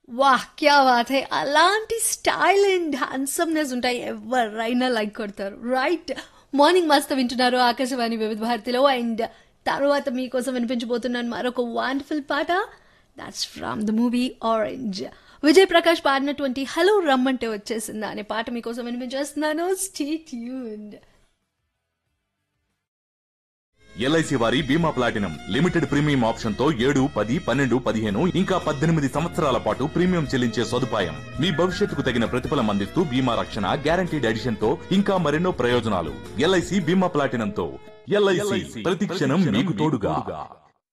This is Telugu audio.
వాహ్ క్యా బాత్ హై అలాంటి స్టైల్ అండ్ హ్యాండ్సమ్నెస్ ఉంటాయి ఎవరైనా లైక్ కొడతారు రైట్ మార్నింగ్ మస్తు వింటున్నారు ఆకాశవాణి వివిధ భారతిలో అండ్ తర్వాత మీకోసం వినిపించబోతున్నాను మరొక వండర్ఫుల్ పాట that's from the movie Orange Vijay Prakash పాడినటువంటి హలో రమ్మంటే వచ్చేసిందా అనే పాట మీకోసం వినిపించేస్తున్నాను స్టేట్ యూన్ ఎల్ఐసి వారి బీమా ప్లాటినం లిమిటెడ్ ప్రీమియం ఆప్షన్ తో ఏడు పది పన్నెండు పదిహేను ఇంకా పద్దెనిమిది సంవత్సరాల పాటు ప్రీమియం చెల్లించే సదుపాయం మీ భవిష్యత్తుకు తగిన ప్రతిఫలం అందిస్తూ బీమా రక్షణ గ్యారంటీడ్ ఎడిషన్ తో ఇంకా మరెన్నో ప్రయోజనాలు ఎల్ఐసి బీమా ప్లాటినం తో ఎల్ఐసి ప్రతి క్షణం మీకు తోడుగా